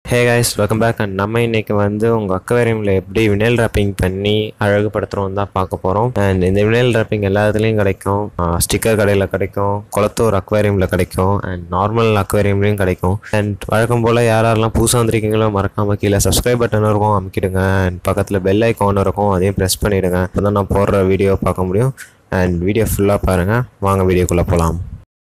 hey guys welcome back and நம்ம இன்னைக்கு வந்து உங்கள் அக்வேரியமில் எப்படி வினைல் ராப்பிங் பண்ணி அழகுபடுத்துகிறோம் தான் பார்க்க போகிறோம் அண்ட் இந்த வினைல் ராப்பிங் எல்லா இதுலேயும் கிடைக்கும் ஸ்டிக்கர் கடையில் கிடைக்கும் குளத்தூர் அக்வேரியமில் கிடைக்கும் அண்ட் நார்மல் அக்வேரியம்லேயும் கிடைக்கும் அண்ட் வழக்கம் போல் யாரெல்லாம் புதுசாக வந்திருக்கீங்களோ மறக்காமல் கீழே சப்ஸ்கிரைப் பட்டன் இருக்கும் அமைக்கிடுங்க அண்ட் பக்கத்தில் பெல் ஐக்கான் இருக்கும் அதையும் ப்ரெஸ் பண்ணிவிடுங்க அப்போ தான் நான் போடுற வீடியோ பார்க்க முடியும் அண்ட் வீடியோ ஃபுல்லாக பாருங்கள் வாங்க வீடியோக்குள்ளே போகலாம்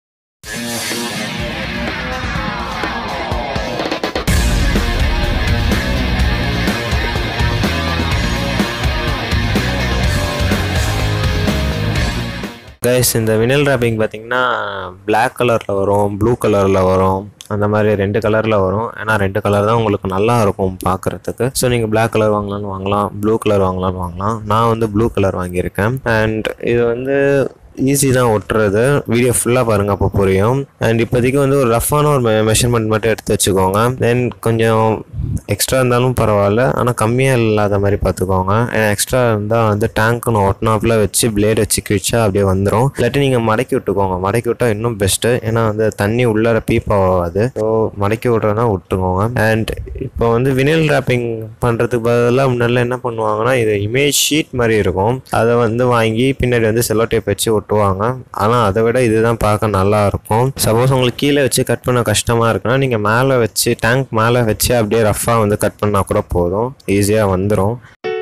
கைஸ் இந்த வினில் ராப்பிங் பார்த்தீங்கன்னா Black கலரில் வரும் ப்ளூ கலரில் வரும் அந்த மாதிரி ரெண்டு கலரில் வரும் ஏன்னா ரெண்டு கலர் தான் உங்களுக்கு நல்லா இருக்கும் பார்க்குறதுக்கு ஸோ நீங்கள் Black கலர் வாங்கலாம்னு வாங்கலாம் ப்ளூ கலர் வாங்கலாம்னு வாங்கலாம் நான் வந்து ப்ளூ கலர் வாங்கியிருக்கேன் அண்ட் இது வந்து ஈஸி தான் ஒட்டுறது வீடியோ ஃபுல்லாக பாருங்கள் அப்போ புரியும் அண்ட் இப்போதைக்கு வந்து ஒரு ரஃப்பான ஒரு மெஷர்மெண்ட் மட்டும் எடுத்து வச்சுக்கோங்க தென் கொஞ்சம் எக்ஸ்ட்ரா இருந்தாலும் பரவாயில்ல ஆனால் கம்மியாக இல்லாத மாதிரி பார்த்துக்கோங்க ஏன்னா எக்ஸ்ட்ரா இருந்தால் வந்து டேங்க்குன்னு ஒட்டினாப்பில் வச்சு பிளேட் வச்சு கிழிச்சா அப்படியே வந்துடும் இல்லாட்டி நீங்கள் மடக்கி விட்டுக்கோங்க மடக்கி விட்டால் இன்னும் பெஸ்ட்டு ஏன்னா வந்து தண்ணி உள்ளார பீப் ஆகாது ஸோ மடக்கி விட்றதுனா விட்டுக்கோங்க அண்ட் இப்போ வந்து வினில் ராப்பிங் பண்ணுறதுக்கு பதிலாக முன்னாடிலாம் என்ன பண்ணுவாங்கன்னா இது இமேஜ் ஷீட் மாதிரி இருக்கும் அதை வந்து வாங்கி பின்னாடி வந்து செல்லோ டேப் வச்சு ஒட்டுவாங்க ஆனால் அதை விட இதுதான் பார்க்க நல்லா இருக்கும் சப்போஸ் உங்களுக்கு கீழே வச்சு கட் பண்ண கஷ்டமாக இருக்குன்னா நீங்கள் மேலே வச்சு டேங்க் மேலே வச்சு அப்படியே ரஃப்பாக வந்து கட் பண்ணால் கூட போதும் ஈஸியாக வந்துடும்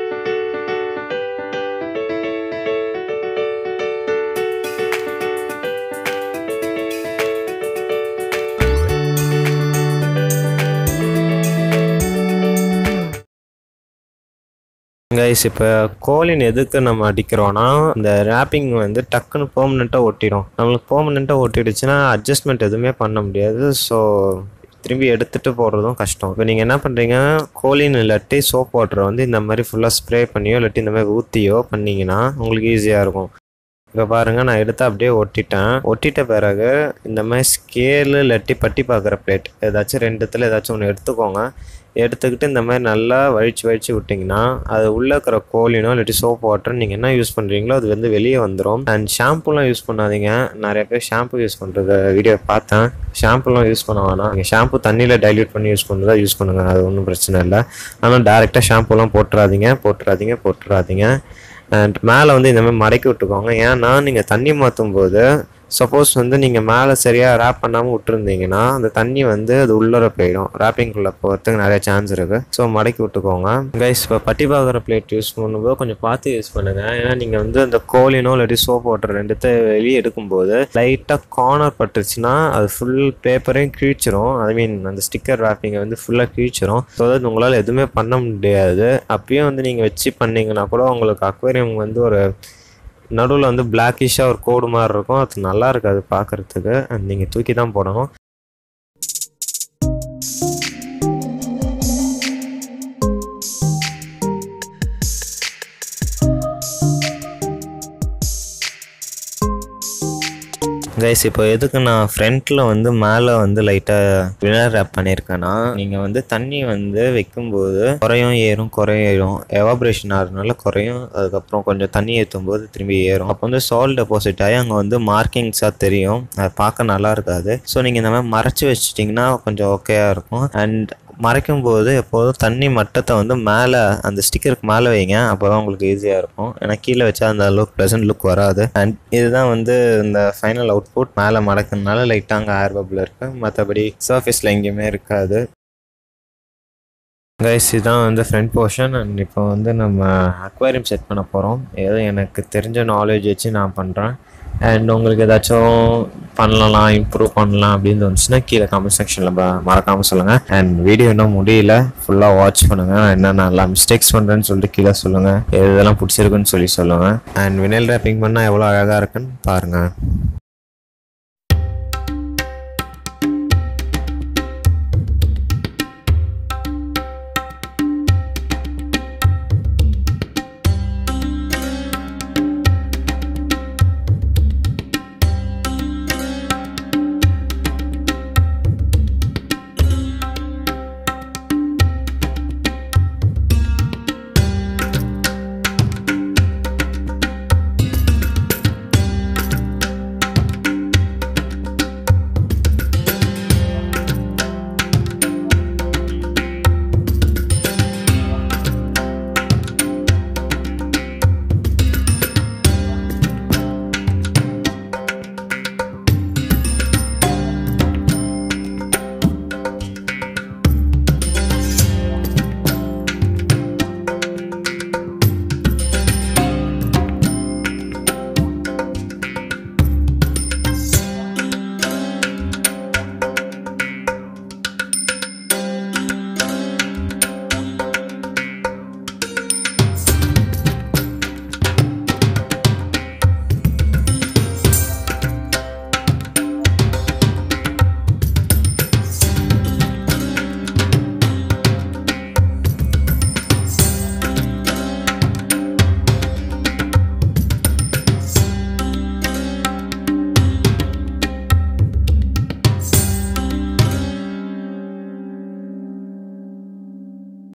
கைஸ் இப்போ கோலின் எதுக்கு நம்ம அடிக்கிறோன்னா இந்த ரேப்பிங் வந்து டக்குன்னு பெர்மனெண்ட்டாக ஒட்டிடும் நம்மளுக்கு பெர்மனெண்ட்டாக ஒட்டிடுச்சுன்னா அட்ஜஸ்ட்மெண்ட் எதுவுமே பண்ண முடியாது ஸோ திரும்பி எடுத்துகிட்டு போடுறதும் கஷ்டம் இப்போ நீங்கள் என்ன பண்ணுறீங்க கோலின் இல்லாட்டி சோப் வாட்டரை வந்து இந்த மாதிரி ஃபுல்லாக ஸ்ப்ரே பண்ணியோ இல்லாட்டி இந்த மாதிரி ஊற்றியோ பண்ணிங்கன்னா உங்களுக்கு ஈஸியாக இருக்கும் இப்போ பாருங்கள் நான் எடுத்து அப்படியே ஒட்டிட்டேன் ஒட்டிட்ட பிறகு இந்த மாதிரி ஸ்கேலு இல்லாட்டி பட்டி பார்க்குற பிளேட் ஏதாச்சும் ரெண்டுத்தில் ஏதாச்சும் ஒன்று எடுத்துக்கோங்க எடுத்துக்கிட்டு இந்த மாதிரி நல்லா வழிச்சு வழிச்சு விட்டிங்கன்னா அது உள்ளே இருக்கிற கோலினோ இல்லாட்டி சோப் வாட்டர் நீங்கள் என்ன யூஸ் பண்ணுறீங்களோ அது வந்து வெளியே வந்துடும் அண்ட் ஷாம்புலாம் யூஸ் பண்ணாதீங்க நிறைய பேர் ஷாம்பு யூஸ் பண்ணுறது வீடியோ பார்த்தேன் ஷாம்புலாம் யூஸ் பண்ண வேணாம் நீங்கள் ஷாம்பு தண்ணியில் டைல்யூட் பண்ணி யூஸ் பண்ணுறதா யூஸ் பண்ணுங்கள் அது ஒன்றும் பிரச்சனை இல்லை ஆனால் டேரெக்டாக ஷாம்புலாம் போட்டுறாதீங்க போட்டுறாதீங்க போட்டுறாதீங்க அண்ட் மேலே வந்து இந்த மாதிரி மடக்கி விட்டுக்கோங்க ஏன்னா நீங்கள் தண்ணி மாற்றும் போது சப்போஸ் வந்து நீங்கள் மேலே சரியாக ரேப் பண்ணாமல் விட்டுருந்தீங்கன்னா அந்த தண்ணி வந்து அது உள்ளர போயிடும் ரேப்பிங்குள்ளே போகிறதுக்கு நிறைய சான்ஸ் இருக்குது ஸோ மடக்கி விட்டுக்கோங்க கைஸ் இப்போ பட்டி பார்க்குற பிளேட் யூஸ் பண்ணும்போது கொஞ்சம் பார்த்து யூஸ் பண்ணுங்கள் ஏன்னா நீங்கள் வந்து அந்த கோலினோ இல்லாட்டி சோப் வாட்டர் ரெண்டுத்தை வெளியே எடுக்கும்போது லைட்டாக கார்னர் பட்டுருச்சுன்னா அது ஃபுல் பேப்பரையும் கிழிச்சிரும் ஐ மீன் அந்த ஸ்டிக்கர் ரேப்பிங்கை வந்து ஃபுல்லாக கிழிச்சிரும் ஸோ அதாவது உங்களால் எதுவுமே பண்ண முடியாது அப்பயும் வந்து நீங்கள் வச்சு பண்ணீங்கன்னா கூட உங்களுக்கு அக்வேரியம் வந்து ஒரு நடுவில் வந்து பிளாக்கிஷாக ஒரு கோடு மாதிரி இருக்கும் அது நல்லா இருக்காது பார்க்குறதுக்கு நீங்கள் தூக்கி தான் போடணும் கைஸ் இப்போ எதுக்கு நான் ஃப்ரண்ட்டில் வந்து மேலே வந்து லைட்டாக வினர் ரேப் பண்ணியிருக்கேன்னா நீங்கள் வந்து தண்ணி வந்து வைக்கும்போது குறையும் ஏறும் குறையும் ஏறும் எவாப்ரேஷன் ஆகிறதுனால குறையும் அதுக்கப்புறம் கொஞ்சம் தண்ணி ஏற்றும் போது திரும்பி ஏறும் அப்போ வந்து சால் டெபாசிட் ஆகி அங்கே வந்து மார்க்கிங்ஸாக தெரியும் அது பார்க்க நல்லா இருக்காது ஸோ நீங்கள் இந்த மாதிரி மறைச்சி வச்சிட்டிங்கன்னா கொஞ்சம் ஓகேயாக இருக்கும் அண்ட் மறைக்கும் போது எப்போதும் தண்ணி மட்டத்தை வந்து மேலே அந்த ஸ்டிக்கருக்கு மேலே வைங்க அப்போ தான் உங்களுக்கு ஈஸியாக இருக்கும் ஏன்னா கீழே வச்சா அந்த லுக் ப்ளசன்ட் லுக் வராது அண்ட் இதுதான் வந்து இந்த ஃபைனல் அவுட்புட் மேலே மடக்குனால லைட்டாக அங்கே ஏர் பபிள் இருக்குது மற்றபடி சர்ஃபேஸில் எங்கேயுமே இருக்காது கைஸ் இதுதான் வந்து ஃப்ரண்ட் போர்ஷன் அண்ட் இப்போ வந்து நம்ம அக்வாரியம் செட் பண்ண போகிறோம் ஏதோ எனக்கு தெரிஞ்ச நாலேஜ் வச்சு நான் பண்ணுறேன் அண்ட் உங்களுக்கு ஏதாச்சும் பண்ணலாம் இம்ப்ரூவ் பண்ணலாம் அப்படின்னு தோணுச்சுன்னா கீழே கமெண்ட் செக்ஷனில் மறக்காமல் சொல்லுங்கள் அண்ட் வீடியோ இன்னும் முடியல ஃபுல்லாக வாட்ச் பண்ணுங்கள் என்னென்ன நல்லா மிஸ்டேக்ஸ் பண்ணுறேன்னு சொல்லிட்டு கீழே சொல்லுங்கள் எது இதெல்லாம் பிடிச்சிருக்குன்னு சொல்லி சொல்லுங்கள் அண்ட் வினைல் ரேப்பிங் பண்ணால் எவ்வளோ அழகாக இருக்குன்னு பாருங்கள்